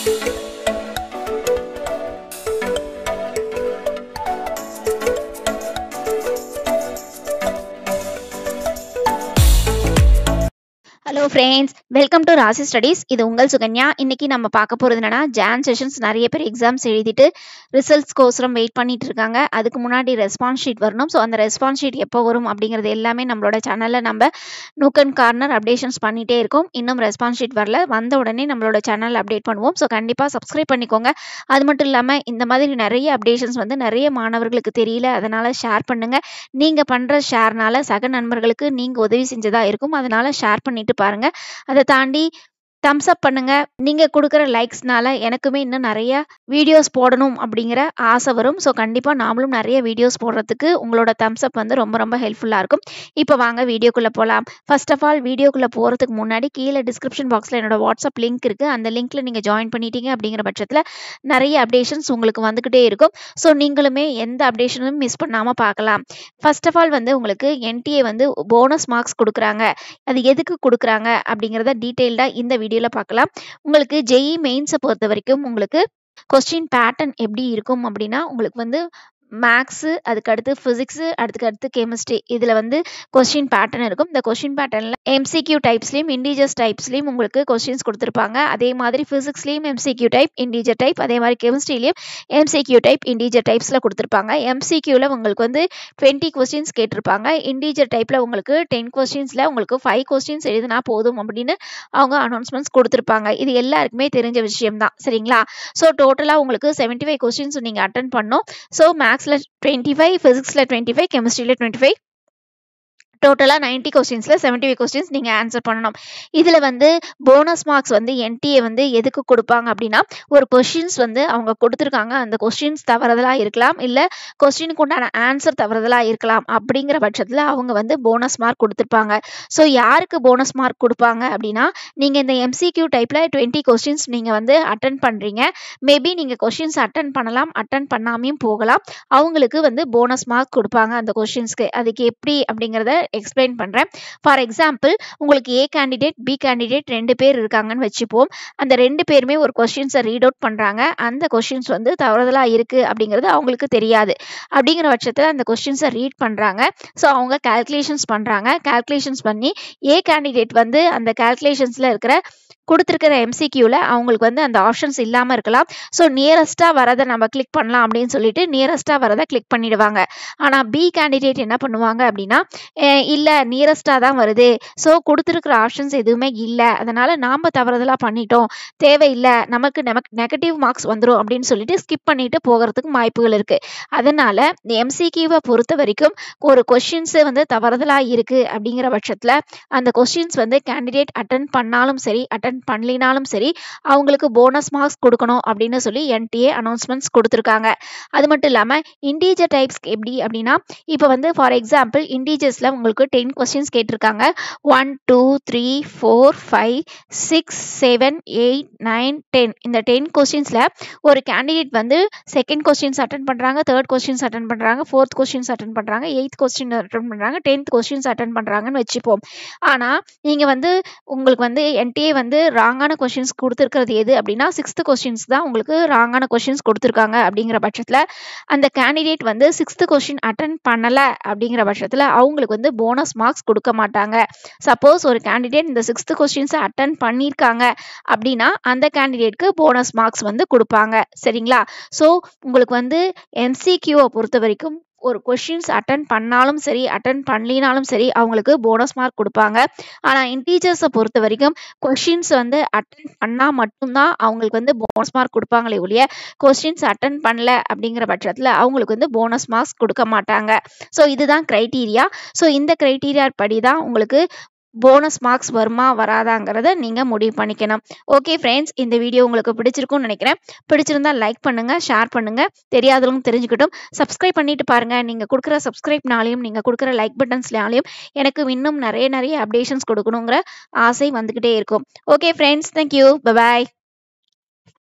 hello friends welcome to Raasi studies இது உங்கள் சுகன்யா இன்னைக்கு நம்ம பார்க்க போகிறது என்னன்னா ஜான் செஷன்ஸ் நிறைய பேர் எக்ஸாம்ஸ் எழுதிட்டு ரிசல்ட்ஸ் கோசரம் வெயிட் பண்ணிட்டு இருக்காங்க அதுக்கு முன்னாடி ரெஸ்பான்ஸ் ஷீட் வரணும் ஸோ அந்த ரெஸ்பான்ஸ் ஷீட் எப்போ வரும் அப்படிங்கிறது எல்லாமே நம்மளோட சேனலில் நம்ம நூக் அண்ட் கார்னர் அப்டேஷன்ஸ் பண்ணிட்டே இருக்கோம் இன்னும் ரெஸ்பான்ஸ் ஷீட் வரல வந்த உடனே நம்மளோட சேனல் அப்டேட் பண்ணுவோம் ஸோ கண்டிப்பாக சப்ஸ்கிரைப் பண்ணிக்கோங்க அது மட்டும் இல்லாமல் இந்த மாதிரி நிறைய அப்டேஷன்ஸ் வந்து நிறைய மாணவர்களுக்கு தெரியல அதனால் ஷேர் பண்ணுங்கள் நீங்கள் பண்ணுற ஷேர்னால சக நண்பர்களுக்கு நீங்கள் உதவி செஞ்சதாக இருக்கும் அதனால் ஷேர் பண்ணிட்டு பாருங்க அதை தாண்டி தம்ஸ் அப் பண்ணுங்க நீங்க கொடுக்குற லைக்ஸ்னால எனக்குமே இன்னும் நிறைய வீடியோஸ் போடணும் அப்படிங்கிற ஆசை வரும் ஸோ கண்டிப்பாக நாமளும் நிறைய வீடியோஸ் போடுறதுக்கு உங்களோட தம்ஸ் அப் வந்து ரொம்ப ரொம்ப ஹெல்ப்ஃபுல்லாக இருக்கும் இப்போ வாங்க வீடியோக்குள்ளே போகலாம் ஃபர்ஸ்ட் ஆஃப் ஆல் வீடியோக்குள்ளே போகிறதுக்கு முன்னாடி கீழே டிஸ்கிரிப்ஷன் பாக்ஸில் என்னோட வாட்ஸ்அப் லிங்க் இருக்குது அந்த லிங்க்ல நீங்கள் ஜாயின் பண்ணிட்டீங்க அப்படிங்கிற பட்சத்தில் நிறைய அப்டேஷன்ஸ் உங்களுக்கு வந்துக்கிட்டே இருக்கும் ஸோ நீங்களுமே எந்த அப்டேஷனும் மிஸ் பண்ணாமல் பார்க்கலாம் ஃபர்ஸ்ட் ஆஃப் ஆல் வந்து உங்களுக்கு என்டிஏ வந்து போனஸ் மார்க்ஸ் கொடுக்குறாங்க அது எதுக்கு கொடுக்குறாங்க அப்படிங்கிறத டீட்டெயில்டாக இந்த வீடியோவில் பார்க்கலாம் உங்களுக்கு ஜெஇ மெயின்ஸை பொறுத்த வரைக்கும் உங்களுக்கு கொஸ்டின் பேட்டர்ன் எப்படி இருக்கும் அப்படின்னா உங்களுக்கு வந்து மேக்ஸு அதுக்கு அடுத்து ஃபிசிக்ஸு அதுக்கு அடுத்து கெமிஸ்ட்ரி இதில் வந்து கொஸ்டின் பேட்டர்ன் இருக்கும் இந்த கொஸ்டின் பேட்டர்னில் எம்சிக்யூ டைப்ஸ்லையும் இண்டீஜர்ஸ் டைப்ஸ்லையும் உங்களுக்கு கொஸ்டின்ஸ் கொடுத்துருப்பாங்க அதே மாதிரி ஃபிசிக்ஸ்லையும் எம்சிக்யூ டைப் இண்டீஜர் டைப் அதே மாதிரி கெமிஸ்ட்ரிலையும் எம்சிக்யூ டைப் இண்டீஜர் டைப்ஸில் கொடுத்துருப்பாங்க எம்சிக்யூவில் உங்களுக்கு வந்து டுவெண்ட்டி கொஸ்டின்ஸ் கேட்டிருப்பாங்க இண்டீஜர் டைப்பில் உங்களுக்கு டென் கொஸ்டின்ஸில் உங்களுக்கு ஃபைவ் கொஸ்டின்ஸ் எழுதினா போதும் அப்படின்னு அவங்க அனௌன்ஸ்மெண்ட்ஸ் கொடுத்துருப்பாங்க இது எல்லாருக்குமே தெரிஞ்ச விஷயம் தான் சரிங்களா ஸோ டோட்டலாக உங்களுக்கு செவன்ட்டி ஃபைவ் கொஸ்டின்ஸ் நீங்கள் அட்டன் பண்ணோம் ஸோ மேக்ஸில் டுவெண்ட்டி ஃபைவ் ஃபிசிக்ஸில் டுவெண்ட்டி ஃபைவ் கெமிஸ்ட்ரியில் டுவெண்ட்டி ஃபைவ் டோட்டலாக நைன்ட்டி கொஸ்டின்ஸில் செவன்ட்டி ஃபைவ் கொஸ்டின்ஸ் நீங்கள் ஆன்சர் பண்ணணும் இதில் வந்து போனஸ் மார்க்ஸ் வந்து என்டிஏ வந்து எதுக்கு கொடுப்பாங்க அப்படின்னா ஒரு கொஷின்ஸ் வந்து அவங்க கொடுத்துருக்காங்க அந்த கொஸ்டின்ஸ் தவறுதலாக இருக்கலாம் இல்லை கொஸ்டினுக்கு உண்டான ஆன்சர் தவறுதலாக இருக்கலாம் அப்படிங்கிற பட்சத்தில் அவங்க வந்து போனஸ் மார்க் கொடுத்துருப்பாங்க ஸோ யாருக்கு போனஸ் மார்க் கொடுப்பாங்க அப்படின்னா நீங்கள் இந்த எம்சிக்யூ டைப்பில் டுவெண்ட்டி கொஸ்டின்ஸ் நீங்கள் வந்து அட்டன் பண்ணுறீங்க மேபி நீங்கள் கொஸ்டின்ஸ் அட்டன் பண்ணலாம் அட்டன் பண்ணாமையும் போகலாம் அவங்களுக்கு வந்து போனஸ் மார்க் கொடுப்பாங்க அந்த கொஸ்டின்ஸ்க்கு அதுக்கு எப்படி அப்படிங்கிறத எக்ஸ்பிளைன் பண்ணுறேன் ஃபார் எக்ஸாம்பிள் உங்களுக்கு ஏ கேண்டிடேட் பி கேண்டிடேட் ரெண்டு பேர் இருக்காங்கன்னு வச்சுப்போம் அந்த ரெண்டு பேருமே ஒரு கொஸ்டின்ஸை ரீட் அவுட் பண்ணுறாங்க அந்த கொஸ்டின்ஸ் வந்து தவறுதலாக இருக்குது அப்படிங்கிறது அவங்களுக்கு தெரியாது அப்படிங்கிற பட்சத்தில் அந்த கொஸ்டின்ஸை ரீட் பண்ணுறாங்க ஸோ அவங்க கால்குலேஷன்ஸ் பண்ணுறாங்க கால்குலேஷன்ஸ் பண்ணி ஏ கேண்டிடேட் வந்து அந்த கால்குலேஷன்ஸில் இருக்கிற கொடுத்துருக்கிற எம்சிக்யூவில் அவங்களுக்கு வந்து அந்த ஆப்ஷன்ஸ் இல்லாமல் இருக்கலாம் ஸோ நியரஸ்ட்டாக வரதை நம்ம கிளிக் பண்ணலாம் அப்படின்னு சொல்லிட்டு நியரஸ்ட்டாக வரதை கிளிக் பண்ணிடுவாங்க ஆனால் பி கேண்டிடேட் என்ன பண்ணுவாங்க அப்படின்னா இல்லை நியரஸ்ட்டாக தான் வருது ஸோ கொடுத்துருக்குற ஆப்ஷன்ஸ் எதுவுமே இல்லை அதனால் நாம் தவறுதலாக பண்ணிட்டோம் தேவையில்லை நமக்கு நமக்கு நெகட்டிவ் மார்க்ஸ் வந்துடும் அப்படின்னு சொல்லிட்டு ஸ்கிப் பண்ணிட்டு போகிறதுக்கு வாய்ப்புகள் இருக்குது அதனால் இந்த எம்சிக்யூவை பொறுத்த வரைக்கும் ஒரு கொஷின்ஸு வந்து தவறுதலாக இருக்குது அப்படிங்கிற பட்சத்தில் அந்த கொஸ்டின்ஸ் வந்து கேண்டிடேட் அட்டன் பண்ணாலும் சரி அட்டன் பண்ணலினாலும் சரி அவங்களுக்கு போனஸ் மார்க்ஸ் கொடுக்கணும் அப்படின்னு சொல்லி என்டிஏ அனௌன்ஸ்மெண்ட்ஸ் கொடுத்துருக்காங்க அது மட்டும் இல்லாமல் இண்டீஜர் டைப்ஸ் எப்படி அப்படின்னா இப்போ வந்து ஃபார் எக்ஸாம்பிள் இண்டீஜர்ஸில் உங்களுக்கு டென் கொஸ்டின்ஸ் கேட்டிருக்காங்க one two three four five six seven eight nine ten இந்த டென் கொஸ்டின்ஸில் ஒரு கேண்டிடேட் வந்து செகண்ட் கொஸ்டின்ஸ் அட்டன் பண்ணுறாங்க தேர்ட் கொஸ்டின்ஸ் அட்டன் பண்ணுறாங்க ஃபோர்த் கொஸ்டின்ஸ் அட்டன் பண்ணுறாங்க எயித் கொஸ்டின் அட்டன் பண்ணுறாங்க டென்த் கொஸ்டின்ஸ் அட்டன் பண்ணுறாங்கன்னு வச்சுப்போம் ஆனால் நீங்கள் வந்து உங்களுக்கு வந்து என்டிஏ வந்து ராங்கான கொஷின்ஸ் கொடுத்துருக்கிறது எது அப்படின்னா சிக்ஸ்த் கொஸ்டின்ஸ் தான் உங்களுக்கு ராங்கான கொஷின்ஸ் கொடுத்துருக்காங்க அப்படிங்கிற பட்சத்தில் அந்த கேண்டிடேட் வந்து சிக்ஸ்த் கொஸ்டின் அட்டன் பண்ணலை அப்படிங்கிற பட்சத்தில் அவங்களுக்கு வந்து போனஸ் மார்க்ஸ் கொடுக்க மாட்டாங்க சப்போஸ் ஒரு கேண்டிடேட் இந்த சிக்ஸ்த் கொஸ்டின்ஸை அட்டன் பண்ணியிருக்காங்க அப்படின்னா அந்த கேண்டிடேட்க்கு போனஸ் மார்க்ஸ் வந்து கொடுப்பாங்க சரிங்களா ஸோ உங்களுக்கு வந்து எம்சிக்யூவை பொறுத்த வரைக்கும் ஒரு கொஷின்ஸ் அட்டன் பண்ணாலும் சரி அட்டன் பண்ணலினாலும் சரி அவங்களுக்கு போனஸ் மார்க் கொடுப்பாங்க ஆனால் இன்டீஜர்ஸை பொறுத்த வரைக்கும் கொஷின்ஸ் வந்து அட்டன் பண்ணால் மட்டும்தான் அவங்களுக்கு வந்து போனஸ் மார்க் கொடுப்பாங்களே ஒழிய கொஸ்டின்ஸ் அட்டன் பண்ணல அப்படிங்கிற பட்சத்தில் அவங்களுக்கு வந்து போனஸ் மார்க்ஸ் கொடுக்க மாட்டாங்க ஸோ இதுதான் க்ரைட்டீரியா ஸோ இந்த க்ரைட்டீரியா படி தான் உங்களுக்கு போனஸ் மார்க்ஸ் வருமா வராதாங்கிறத நீங்கள் முடிவு பண்ணிக்கணும் ஓகே ஃப்ரெண்ட்ஸ் இந்த வீடியோ உங்களுக்கு பிடிச்சிருக்கும்னு நினைக்கிறேன் பிடிச்சிருந்தா லைக் பண்ணுங்கள் ஷேர் பண்ணுங்கள் தெரியாதவங்க தெரிஞ்சுக்கிட்டும் சப்ஸ்கிரைப் பண்ணிட்டு பாருங்கள் நீங்கள் கொடுக்குற சப்ஸ்கிரைப்னாலையும் நீங்கள் கொடுக்குற லைக் பட்டன்ஸ்னாலையும் எனக்கு இன்னும் நிறைய நிறைய அப்டேஷன்ஸ் கொடுக்கணுங்கிற ஆசை வந்துக்கிட்டே இருக்கும் ஓகே ஃப்ரெண்ட்ஸ் தேங்க்யூ பாய்